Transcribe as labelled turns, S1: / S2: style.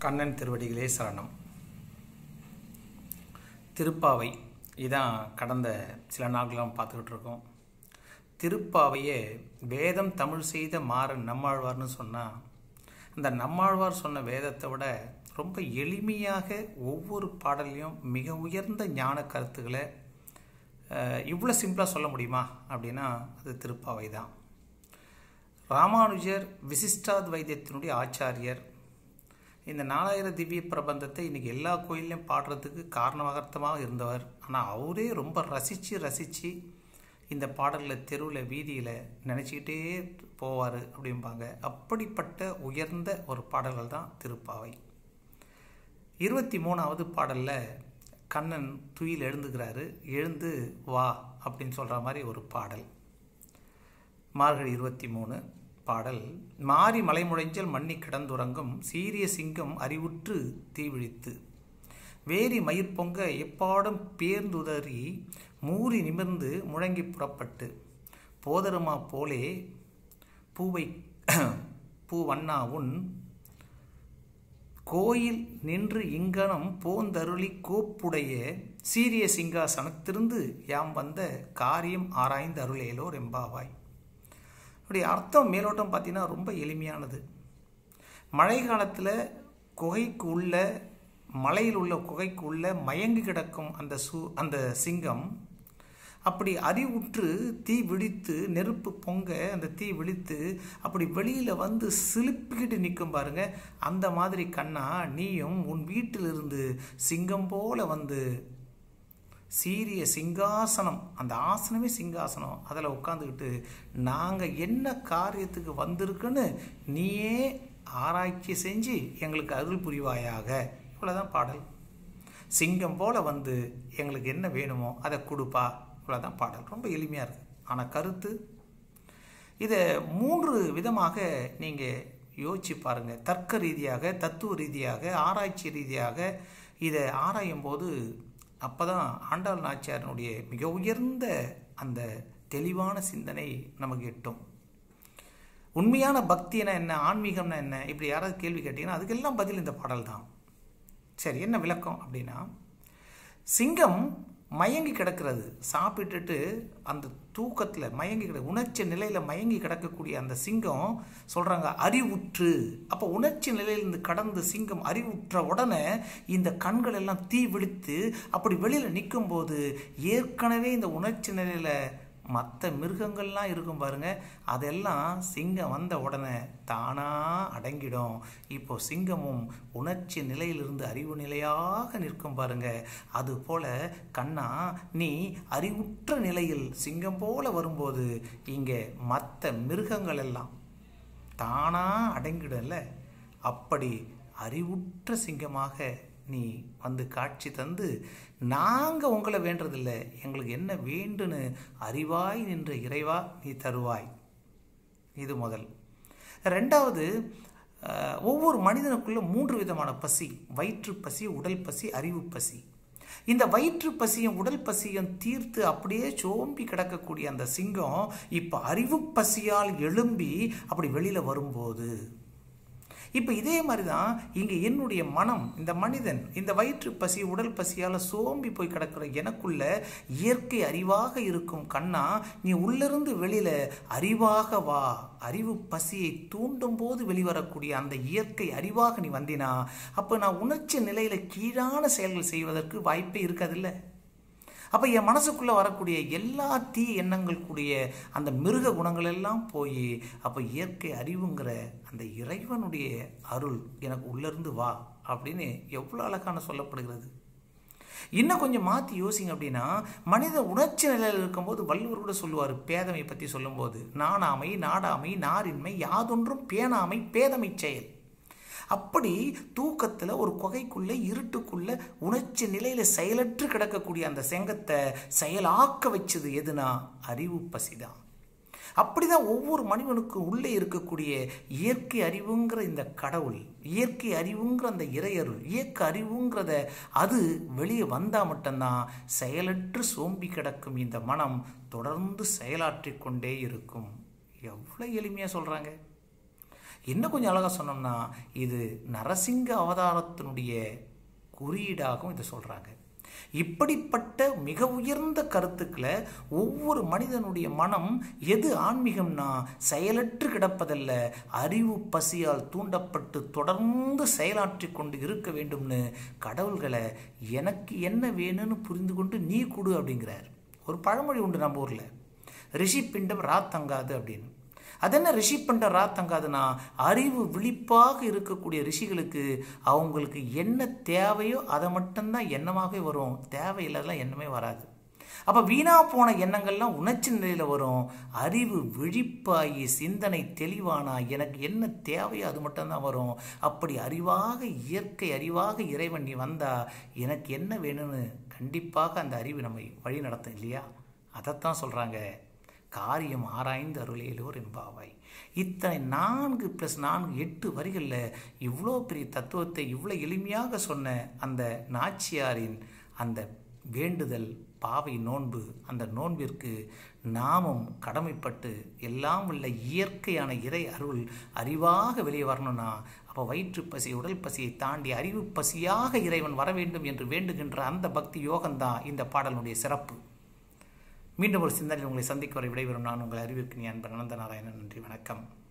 S1: கண்ணன் திருவடிகளே சரணம் திருப்பாவை இதான் கடந்த சில நாட்களாக பார்த்துக்கிட்டு இருக்கோம் திருப்பாவையை வேதம் தமிழ் செய்த மாறன் நம்மாழ்வார்னு சொன்னால் அந்த நம்மாழ்வார் சொன்ன வேதத்தை விட ரொம்ப எளிமையாக ஒவ்வொரு பாடல்லையும் மிக உயர்ந்த ஞான கருத்துக்களை அஹ், இவ்வளோ சிம்பிளாக சொல்ல முடியுமா அப்படின்னா அது திருப்பாவை தான் ராமானுஜர் விசிஷ்டாத்வைத்தியத்தினுடைய ஆச்சாரியர் இந்த நாலாயிரம் திவ்ய பிரபந்தத்தை இன்னைக்கு எல்லா கோயில்லையும் பாடுறதுக்கு காரணமாகர்த்தமாக இருந்தவர் ஆனால் அவரே ரொம்ப ரசித்து ரசித்து இந்த பாடலில் தெருவில் வீதியில் நினச்சிக்கிட்டே போவார் அப்படிம்பாங்க அப்படிப்பட்ட உயர்ந்த ஒரு பாடல்கள் தான் திருப்பாவை இருபத்தி மூணாவது பாடலில் கண்ணன் துயில் எழுந்துக்கிறாரு எழுந்து வா அப்படின்னு சொல்கிற மாதிரி ஒரு பாடல் மார்கழி இருபத்தி மூணு பாடல் மாரி மலைமுழைஞ்சல் மண்ணி கிடந்துறங்கும் சீரிய சிங்கம் அறிவுற்று தீவிழித்து வேரி மயிர் பொங்க எப்பாடும் பேர்ந்துதறி மூறி நிமிர்ந்து முழங்கி புறப்பட்டு போதருமா போலே பூவை பூவண்ணா உன் கோயில் நின்று இங்கனம் போந்தருளி கோப்புடைய சீரிய சிங்காசனத்திருந்து யாம் வந்த காரியம் ஆராய்ந்து அருளேலோர் எம்பாவாய் அப்படி அர்த்தம் மேலோட்டம் பார்த்தீங்கன்னா ரொம்ப எளிமையானது மழை காலத்தில் குகைக்கு உள்ள மலையில் உள்ள குகைக்கு உள்ள மயங்கி கிடக்கும் அந்த சு அந்த சிங்கம் அப்படி அறிவுற்று தீ விழித்து நெருப்பு பொங்க அந்த தீ விழித்து அப்படி வெளியில் வந்து சிலுப்பிக்கிட்டு நிற்கும் பாருங்க அந்த மாதிரி கண்ணா நீயும் உன் வீட்டிலிருந்து சிங்கம் போல வந்து சீரிய சிங்காசனம் அந்த ஆசனமே சிங்காசனம் அதில் உட்காந்துக்கிட்டு நாங்கள் என்ன காரியத்துக்கு வந்திருக்குன்னு நீயே ஆராய்ச்சி செஞ்சு எங்களுக்கு அருள் புரிவாயாக இவ்வளோதான் பாடல் சிங்கம் போல வந்து எங்களுக்கு என்ன வேணுமோ அதை கொடுப்பா இவ்வளோதான் பாடல் ரொம்ப எளிமையாக இருக்குது ஆனால் கருத்து இதை மூன்று விதமாக நீங்கள் யோசிச்சு பாருங்கள் தர்க்க ரீதியாக தத்துவ ரீதியாக ஆராய்ச்சி ரீதியாக இதை ஆராயும் போது அப்போ தான் ஆண்டாள் நாச்சியாரனுடைய மிக உயர்ந்த அந்த தெளிவான சிந்தனை நமக்கு எட்டும் உண்மையான பக்தினா என்ன ஆன்மீகம்னா என்ன இப்படி யாராவது கேள்வி கேட்டீங்கன்னா அதுக்கெல்லாம் பதில் இந்த பாடல் தான் சரி என்ன விளக்கம் அப்படின்னா சிங்கம் மயங்கி கிடக்கிறது சாப்பிட்டுட்டு அந்த தூக்கத்தில் மயங்கி கிட உணர்ச்சி நிலையில் மயங்கி கிடக்கக்கூடிய அந்த சிங்கம் சொல்கிறாங்க அறிவுற்று அப்போ உணர்ச்சி நிலையிலிருந்து கடந்து சிங்கம் அறிவுற்ற உடனே இந்த கண்கள் எல்லாம் தீ விழித்து அப்படி வெளியில் நிற்கும்போது ஏற்கனவே இந்த உணர்ச்சி நிலையில் மற்ற மிருகங்கள்லாம் இருக்கும் பாருங்க அதெல்லாம் சிங்கம் வந்த உடனே தானா அடங்கிடும் இப்போ சிங்கமும் உணர்ச்சி நிலையிலிருந்து அறிவு நிலையாக நிற்கும் பாருங்க அது போல கண்ணா நீ அறிவுற்ற நிலையில் சிங்கம் போல வரும்போது இங்கே மற்ற மிருகங்கள் எல்லாம் தானா அடங்கிடும்ல அப்படி அறிவுற்ற சிங்கமாக நீ வந்து காட்சி தந்து நாங்கள் உங்களை வேண்டதில்லை எங்களுக்கு என்ன வேண்டுன்னு அறிவாய் நின்ற இறைவா நீ தருவாய் இது முதல் ரெண்டாவது அஹ், ஒவ்வொரு மனிதனுக்குள்ள மூன்று விதமான பசி வயிற்று பசி உடல் பசி அறிவு பசி இந்த வயிற்று பசியும் உடல் பசியும் தீர்த்து அப்படியே சோம்பி கிடக்கக்கூடிய அந்த சிங்கம் இப்போ அறிவு பசியால் எழும்பி அப்படி வெளியில் வரும்போது இப்போ இதே மாதிரி தான் இங்கே என்னுடைய மனம் இந்த மனிதன் இந்த வயிற்று பசி உடல் பசியால் சோம்பி போய் கிடக்கிற எனக்குள்ள இயற்கை அறிவாக இருக்கும் கண்ணா நீ உள்ளிருந்து வெளியில அறிவாக வா அறிவு பசியை தூண்டும் போது வெளிவரக்கூடிய அந்த இயற்கை அறிவாக நீ வந்தினா அப்போ நான் உணர்ச்சி நிலையில கீழான செயல்கள் செய்வதற்கு வாய்ப்பே இருக்காதில்ல அப்போ என் மனசுக்குள்ளே வரக்கூடிய எல்லா தீ எண்ணங்கள் கூடிய அந்த மிருக குணங்கள் எல்லாம் போய் அப்போ இயற்கை அறிவுங்கிற அந்த இறைவனுடைய அருள் எனக்கு உள்ளிருந்து வா அப்படின்னு எவ்வளோ அழகான சொல்லப்படுகிறது இன்னும் கொஞ்சம் மாற்றி யோசிங்க அப்படின்னா மனித உணர்ச்சி நிலையில் இருக்கும்போது வள்ளுவர் கூட சொல்லுவார் பேதமை பற்றி சொல்லும்போது நாணாமை நாடாமை நாரின்மை யாதொன்றும் பேணாமை பேதமை செயல் அப்படி தூக்கத்தில் ஒரு குகைக்குள்ளே இருட்டுக்குள்ள உணர்ச்சி நிலையில் செயலற்று கிடக்கக்கூடிய அந்த செங்கத்தை செயலாக்க வச்சது எதுனா அறிவு பசிதான் அப்படிதான் ஒவ்வொரு மனிதனுக்கும் உள்ளே இருக்கக்கூடிய இயற்கை அறிவுங்கிற இந்த கடவுள் இயற்கை அறிவுங்கிற அந்த இறையருள் இயக்க அறிவுங்கிறத அது வெளியே வந்தால் மட்டும்தான் செயலற்று சோம்பி கிடக்கும் இந்த மனம் தொடர்ந்து செயலாற்றிக் கொண்டே இருக்கும் எவ்வளோ எளிமையாக சொல்கிறாங்க இன்னும் கொஞ்சம் அழகாக சொன்னோம்னா இது நரசிங்க அவதாரத்தினுடைய குறியீடாகவும் இதை சொல்கிறாங்க இப்படிப்பட்ட மிக உயர்ந்த கருத்துக்களை ஒவ்வொரு மனிதனுடைய மனம் எது ஆன்மீகம்னா செயலற்று கிடப்பதல்ல அறிவு பசியால் தூண்டப்பட்டு தொடர்ந்து செயலாற்றி கொண்டு இருக்க வேண்டும்னு கடவுள்களை எனக்கு என்ன வேணும்னு புரிந்து கொண்டு நீ கொடு அப்படிங்கிறார் ஒரு பழமொழி உண்டு நம்ம ஊரில் ரிஷி பிண்டம் ராத்தங்காது அப்படின்னு அது என்ன ரிஷி பண்ட ராத்தங்காதுன்னா அறிவு விழிப்பாக இருக்கக்கூடிய ரிஷிகளுக்கு அவங்களுக்கு என்ன தேவையோ அதை மட்டும்தான் எண்ணமாகவே வரும் தேவையில்லாம் எண்ணமே வராது அப்போ வீணா போன எண்ணங்கள்லாம் உணர்ச்சி நிலையில் வரும் அறிவு விழிப்பாகி சிந்தனை தெளிவானா எனக்கு என்ன தேவையோ அது மட்டும்தான் வரும் அப்படி அறிவாக இயற்கை அறிவாக இறைவன் நீ வந்தா எனக்கு என்ன வேணும்னு கண்டிப்பாக அந்த அறிவு நம்மை வழி நடத்தும் இல்லையா அதைத்தான் சொல்கிறாங்க காரியம் ஆராய்ந்து அருளியலோர் என்பாவாய் இத்தனை நான்கு ப்ளஸ் நான்கு எட்டு வரிகளில் இவ்வளோ பெரிய தத்துவத்தை இவ்வளோ எளிமையாக சொன்ன அந்த நாச்சியாரின் அந்த வேண்டுதல் பாவை நோன்பு அந்த நோன்பிற்கு நாமும் கடமைப்பட்டு எல்லாம் உள்ள இயற்கையான இறை அருள் அறிவாக வெளியே வரணும்னா அப்போ வயிற்று பசி உடல் பசியை தாண்டி அறிவு பசியாக இறைவன் வர வேண்டும் என்று வேண்டுகின்ற அந்த பக்தி யோகம்தான் இந்த பாடலுடைய சிறப்பு மீண்டும் ஒரு சிந்தனையில் உங்களை சந்திக்க வரை விடைபெறும் நான் உங்கள் அறிவிற்கு நீ அன்பர் அனந்த நாராயணன் நன்றி வணக்கம்